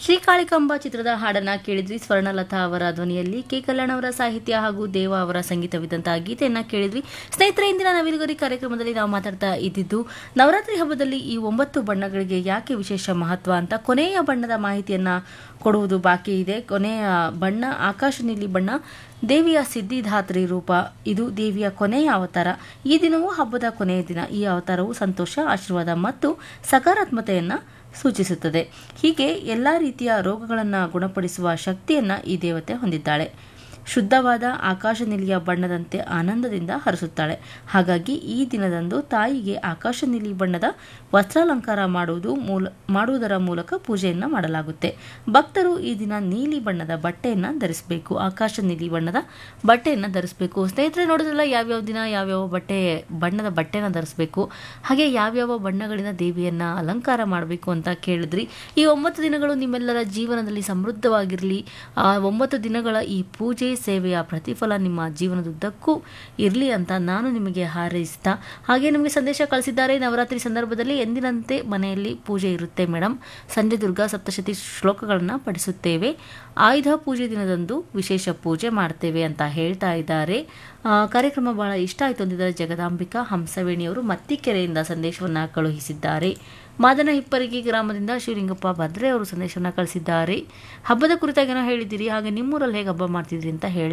ಶ್ರೀಕಾಳಿಕಾಂಬ ಚಿತ್ರದ ಹಾಡನ್ನ ಕೇಳಿದ್ರಿ ಸ್ವರ್ಣಲತಾ ಅವರ ಧ್ವನಿಯಲ್ಲಿ ಕೆ ಕಲ್ಯಾಣ್ ಅವರ ಸಾಹಿತ್ಯ ಹಾಗೂ ದೇವ ಅವರ ಸಂಗೀತವಿದ್ದಂತಹ ಗೀತೆಯನ್ನ ಕೇಳಿದ್ರಿ ಸ್ನೇಹಿತರೆ ಇಂದಿನ ನವಿಲುಗರಿ ಕಾರ್ಯಕ್ರಮದಲ್ಲಿ ನಾವು ಮಾತಾಡ್ತಾ ಇದ್ದಿದ್ದು ನವರಾತ್ರಿ ಹಬ್ಬದಲ್ಲಿ ಈ ಒಂಬತ್ತು ಬಣ್ಣಗಳಿಗೆ ಯಾಕೆ ವಿಶೇಷ ಮಹತ್ವ ಅಂತ ಕೊನೆಯ ಬಣ್ಣದ ಮಾಹಿತಿಯನ್ನ ಕೊಡುವುದು ಬಾಕಿ ಇದೆ ಕೊನೆಯ ಬಣ್ಣ ಆಕಾಶ ನೀಲಿ ಬಣ್ಣ ದೇವಿಯ ಸಿದ್ಧಿಧಾತ್ರಿ ರೂಪ ಇದು ದೇವಿಯ ಕೊನೆಯ ಅವತಾರ ಈ ದಿನವೂ ಹಬ್ಬದ ಕೊನೆಯ ದಿನ ಈ ಅವತಾರವು ಸಂತೋಷ ಆಶೀರ್ವಾದ ಮತ್ತು ಸಕಾರಾತ್ಮತೆಯನ್ನ ಸೂಚಿಸುತ್ತದೆ ಹೀಗೆ ಎಲ್ಲ ರೀತಿಯ ರೋಗಗಳನ್ನು ಗುಣಪಡಿಸುವ ಶಕ್ತಿಯನ್ನ ಈ ದೇವತೆ ಹೊಂದಿದ್ದಾಳೆ ಶುದ್ಧವಾದ ಆಕಾಶ ನೀಲಿಯ ಬಣ್ಣದಂತೆ ಆನಂದದಿಂದ ಹರಿಸುತ್ತಾಳೆ ಹಾಗಾಗಿ ಈ ದಿನದಂದು ತಾಯಿಗೆ ಆಕಾಶ ನೀಲಿ ಬಣ್ಣದ ವಸ್ತ್ರಾಲಂಕಾರ ಮಾಡುವುದು ಮೂಲ ಮಾಡುವುದರ ಮೂಲಕ ಪೂಜೆಯನ್ನು ಮಾಡಲಾಗುತ್ತೆ ಭಕ್ತರು ಈ ದಿನ ನೀಲಿ ಬಣ್ಣದ ಬಟ್ಟೆಯನ್ನು ಧರಿಸಬೇಕು ಆಕಾಶ ನೀಲಿ ಬಣ್ಣದ ಬಟ್ಟೆಯನ್ನು ಧರಿಸಬೇಕು ಸ್ನೇಹಿತರೆ ನೋಡಿದ್ರಲ್ಲ ಯಾವ್ಯಾವ ದಿನ ಯಾವ್ಯಾವ ಬಟ್ಟೆ ಬಣ್ಣದ ಬಟ್ಟೆನ ಧರಿಸಬೇಕು ಹಾಗೆ ಯಾವ್ಯಾವ ಬಣ್ಣಗಳಿಂದ ದೇವಿಯನ್ನ ಅಲಂಕಾರ ಮಾಡಬೇಕು ಅಂತ ಕೇಳಿದ್ರಿ ಈ ಒಂಬತ್ತು ದಿನಗಳು ನಿಮ್ಮೆಲ್ಲರ ಜೀವನದಲ್ಲಿ ಸಮೃದ್ಧವಾಗಿರಲಿ ಆ ಒಂಬತ್ತು ದಿನಗಳ ಈ ಪೂಜೆ ಸೇವೆಯ ಪ್ರತಿಫಲ ನಿಮ್ಮ ಜೀವನದುದ್ದಕ್ಕೂ ಇರಲಿ ಅಂತ ನಾನು ನಿಮಗೆ ಹಾರೈಸ್ತಾ ಹಾಗೆ ನಿಮಗೆ ಸಂದೇಶ ಕಳಿಸಿದ್ದಾರೆ ನವರಾತ್ರಿ ಸಂದರ್ಭದಲ್ಲಿ ಎಂದಿನಂತೆ ಮನೆಯಲ್ಲಿ ಪೂಜೆ ಇರುತ್ತೆ ಮೇಡಮ್ ಸಂಜೆ ದುರ್ಗಾ ಸಪ್ತಶತಿ ಶ್ಲೋಕಗಳನ್ನು ಪಠಿಸುತ್ತೇವೆ ಆಯುಧ ಪೂಜೆ ದಿನದಂದು ವಿಶೇಷ ಪೂಜೆ ಮಾಡ್ತೇವೆ ಅಂತ ಹೇಳ್ತಾ ಇದ್ದಾರೆ ಆ, ಕಾರ್ಯಕ್ರಮ ಬಹಳ ಇಷ್ಟ ಆಯಿತು ಅಂದಿದ್ದಾರೆ ಜಗದಾಂಬಿಕಾ ಹಂಸವೇಣಿಯವರು ಮತ್ತಿಕೆರೆಯಿಂದ ಸಂದೇಶವನ್ನು ಕಳುಹಿಸಿದ್ದಾರೆ ಮಾದನ ಹಿಪ್ಪರಗಿ ಗ್ರಾಮದಿಂದ ಶಿವಲಿಂಗಪ್ಪ ಭದ್ರೆ ಅವರು ಸಂದೇಶವನ್ನು ಕಳಿಸಿದ್ದಾರೆ ಹಬ್ಬದ ಕುರಿತಾಗಿ ಏನೋ ಹೇಳಿದ್ದೀರಿ ಹಾಗೆ ನಿಮ್ಮೂರಲ್ಲಿ ಹೇಗೆ ಹಬ್ಬ ಮಾಡ್ತಿದ್ರಿ ಅಂತ ಹೇಳಿ